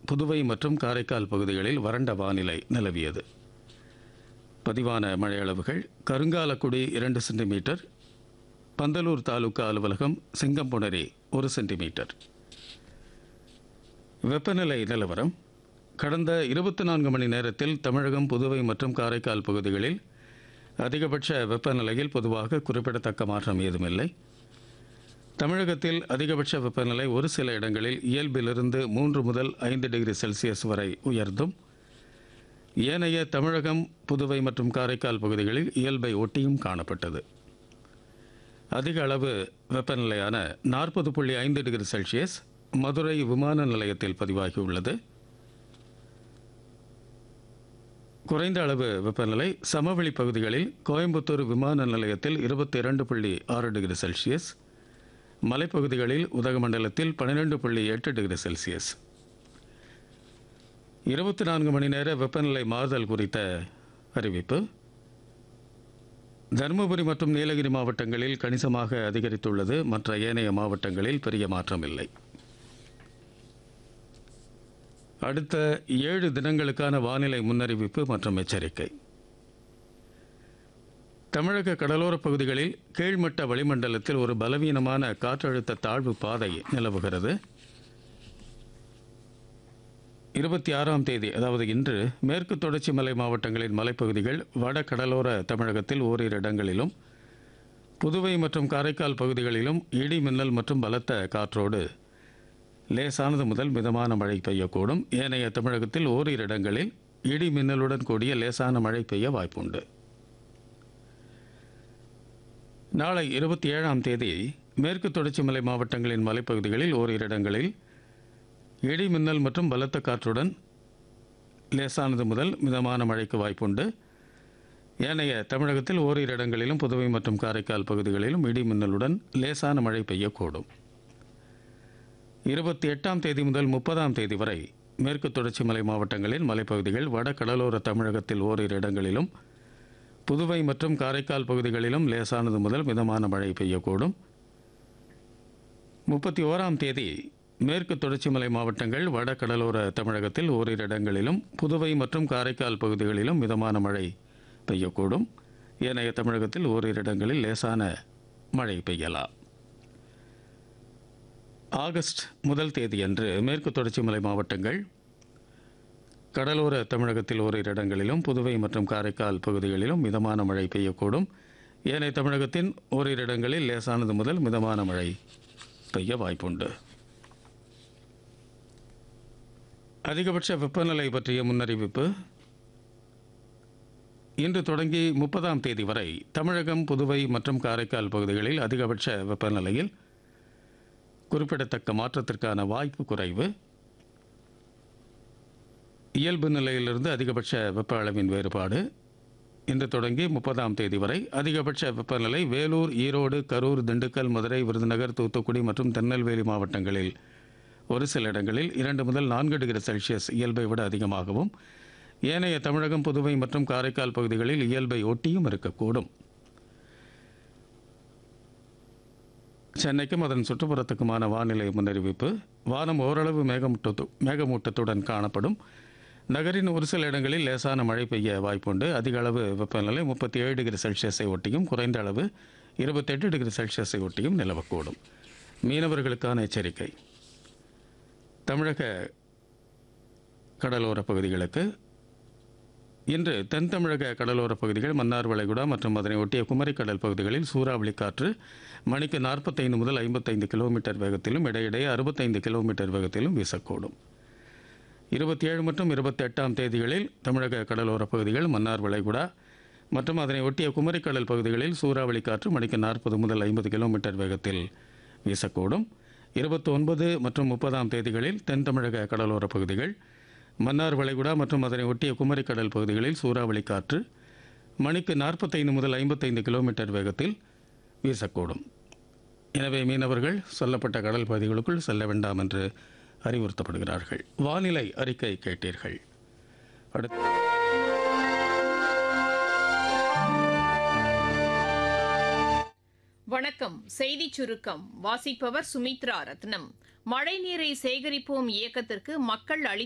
புதுவை மற்றும் காரைக்கால் பகுதிகளில் வறண்ட வானிலை நிலவியது பதிவான மழை அளவுகள் கருங்காலக்குடி இரண்டு சென்டிமீட்டர் பந்தலூர் தாலுகா அலுவலகம் சிங்கம்புணரி ஒரு சென்டிமீட்டர் வெப்பநிலை நிலவரம் கடந்த இருபத்தி நான்கு மணி நேரத்தில் தமிழகம் புதுவை மற்றும் காரைக்கால் பகுதிகளில் அதிகபட்ச வெப்பநிலையில் பொதுவாக குறிப்பிடத்தக்க மாற்றம் ஏதுமில்லை தமிழகத்தில் அதிகபட்ச வெப்பநிலை ஒரு சில இடங்களில் இயல்பிலிருந்து மூன்று முதல் ஐந்து டிகிரி செல்சியஸ் வரை உயர்ந்தும் ஏனைய தமிழகம் புதுவை மற்றும் காரைக்கால் பகுதிகளில் இயல்பை ஒட்டியும் காணப்பட்டது அதிக அளவு வெப்பநிலையான நாற்பது புள்ளி ஐந்து டிகிரி செல்சியஸ் மதுரை விமான நிலையத்தில் பதிவாகியுள்ளது குறைந்த அளவு வெப்பநிலை சமவெளி பகுதிகளில் கோயம்புத்தூர் விமான நிலையத்தில் இருபத்தி இரண்டு புள்ளி ஆறு டிகிரி செல்சியஸ் மலைப்பகுதிகளில் உதகமண்டலத்தில் பன்னிரெண்டு புள்ளி எட்டு டிகிரி செல்சியஸ் இருபத்தி நான்கு மணி நேர வெப்பநிலை மாறுதல் குறித்த அறிவிப்பு தருமபுரி மற்றும் நீலகிரி மாவட்டங்களில் கணிசமாக அதிகரித்துள்ளது மற்ற ஏனைய மாவட்டங்களில் பெரிய மாற்றம் இல்லை அடுத்த ஏழு தினங்களுக்கான வானிலை முன்னறிவிப்பு மற்றும் எச்சரிக்கை தமிழக கடலோரப் பகுதிகளில் கீழ்மட்ட வளிமண்டலத்தில் ஒரு பலவீனமான காற்றழுத்த தாழ்வு பாதை நிலவுகிறது இருபத்தி ஆறாம் தேதி அதாவது இன்று மேற்கு தொடர்ச்சி மலை மாவட்டங்களின் மலைப்பகுதிகள் வட கடலோர தமிழகத்தில் ஓரிரு இடங்களிலும் புதுவை மற்றும் காரைக்கால் பகுதிகளிலும் இடி மின்னல் மற்றும் பலத்த காற்றோடு லேசானது முதல் மிதமான மழை பெய்யக்கூடும் ஏனைய தமிழகத்தில் ஓரிரு இடங்களில் இடி மின்னலுடன் கூடிய லேசான மழை பெய்ய வாய்ப்புண்டு நாளை இருபத்தி ஏழாம் தேதி மேற்கு தொடர்ச்சி மலை மாவட்டங்களின் மலைப்பகுதிகளில் ஓரிரு இடங்களில் இடி மின்னல் மற்றும் பலத்த காற்றுடன் லேசானது முதல் மிதமான மழைக்கு வாய்ப்புண்டு ஏனைய தமிழகத்தில் ஓரிரு இடங்களிலும் புதுவை மற்றும் காரைக்கால் பகுதிகளிலும் இடி மின்னலுடன் லேசான மழை பெய்யக்கூடும் இருபத்தி எட்டாம் தேதி முதல் முப்பதாம் தேதி வரை மேற்கு தொடர்ச்சி மலை மாவட்டங்களின் மலைப்பகுதிகள் வட கடலோர தமிழகத்தில் ஓரிரு இடங்களிலும் புதுவை மற்றும் காரைக்கால் பகுதிகளிலும் லேசானது முதல் மிதமான மழை பெய்யக்கூடும் முப்பத்தி ஓராம் தேதி மேற்கு தொடர்ச்சி மலை மாவட்டங்கள் வட கடலோர தமிழகத்தில் ஓரிரு இடங்களிலும் புதுவை மற்றும் காரைக்கால் பகுதிகளிலும் மிதமான மழை பெய்யக்கூடும் ஏனைய தமிழகத்தில் ஓரிரு இடங்களில் லேசான மழை பெய்யலாம் ஆகஸ்ட் முதல் தேதியன்று மேற்கு தொடர்ச்சி மலை மாவட்டங்கள் கடலோர தமிழகத்தில் ஓரிரு இடங்களிலும் புதுவை மற்றும் காரைக்கால் பகுதிகளிலும் மிதமான மழை பெய்யக்கூடும் ஏனைய தமிழகத்தின் ஓரிரு இடங்களில் லேசானது முதல் மிதமான மழை பெய்ய வாய்ப்புண்டு அதிகபட்ச வெப்பநிலை பற்றிய முன்னறிவிப்பு இன்று தொடங்கி முப்பதாம் தேதி வரை தமிழகம் புதுவை மற்றும் காரைக்கால் பகுதிகளில் அதிகபட்ச வெப்பநிலையில் குறிப்பிடத்தக்க மாற்றத்திற்கான வாய்ப்பு குறைவு இயல்பு நிலையிலிருந்து அதிகபட்ச வெப்ப அளவின் வேறுபாடு இன்று தொடங்கி முப்பதாம் தேதி வரை அதிகபட்ச வெப்பநிலை வேலூர் ஈரோடு கரூர் திண்டுக்கல் மதுரை விருதுநகர் தூத்துக்குடி மற்றும் திருநெல்வேலி மாவட்டங்களில் ஒரு சில இடங்களில் இரண்டு முதல் நான்கு டிகிரி செல்சியஸ் இயல்பை விட அதிகமாகவும் ஏனைய தமிழகம் புதுவை மற்றும் காரைக்கால் பகுதிகளில் இயல்பை ஒட்டியும் இருக்கக்கூடும் சென்னைக்கும் அதன் சுற்றுப்புறத்துக்குமான வானிலை முன்னறிவிப்பு வானம் ஓரளவு மேகமூட்டத்து மேகமூட்டத்துடன் காணப்படும் நகரின் ஒரு சில இடங்களில் லேசான மழை பெய்ய வாய்ப்புண்டு அதிக அளவு வெப்பநிலை முப்பத்தி ஏழு டிகிரி செல்சியஸை ஒட்டியும் குறைந்த அளவு இருபத்தெட்டு டிகிரி செல்சியஸை ஒட்டியும் நிலவக்கூடும் மீனவர்களுக்கான எச்சரிக்கை தமிழக கடலோர பகுதிகளுக்கு இன்று தென் தமிழக கடலோர பகுதிகள் மன்னார் வளைகுடா மற்றும் அதனை ஒட்டிய குமரிக்கடல் பகுதிகளில் சூறாவளி காற்று மணிக்கு நாற்பத்தைந்து முதல் ஐம்பத்தைந்து கிலோமீட்டர் வேகத்திலும் இடையிடையே அறுபத்தைந்து கிலோமீட்டர் வேகத்திலும் வீசக்கூடும் இருபத்தி ஏழு மற்றும் இருபத்தி எட்டாம் தேதிகளில் தமிழக கடலோர பகுதிகள் மன்னார் வளைகுடா மற்றும் அதனை ஒட்டிய குமரிக்கடல் பகுதிகளில் சூறாவளி காற்று மணிக்கு நாற்பது முதல் ஐம்பது கிலோமீட்டர் வேகத்தில் வீசக்கூடும் இருபத்தி ஒன்பது மற்றும் முப்பதாம் தேதிகளில் தென் தமிழக கடலோர பகுதிகள் மன்னார் வளைகுடா மற்றும் அதனை ஒட்டிய குமரிக்கடல் பகுதிகளில் சூறாவளி காற்று மணிக்கு நாற்பத்தைந்து முதல் ஐம்பத்தைந்து கிலோமீட்டர் வேகத்தில் வீசக்கூடும் எனவே மீனவர்கள் சொல்லப்பட்ட கடல் பகுதிகளுக்குள் செல்ல வேண்டாம் என்று அறிவுறுத்தப்படுகிறார்கள் வானிலை அறிக்கை கேட்டீர்கள் அடுத்து வணக்கம் செய்திச் சுருக்கம் வாசிப்பவர் சுமித்ரா ரத்னம் மழைநீரை சேகரிப்போம் இயக்கத்திற்கு மக்கள் அளி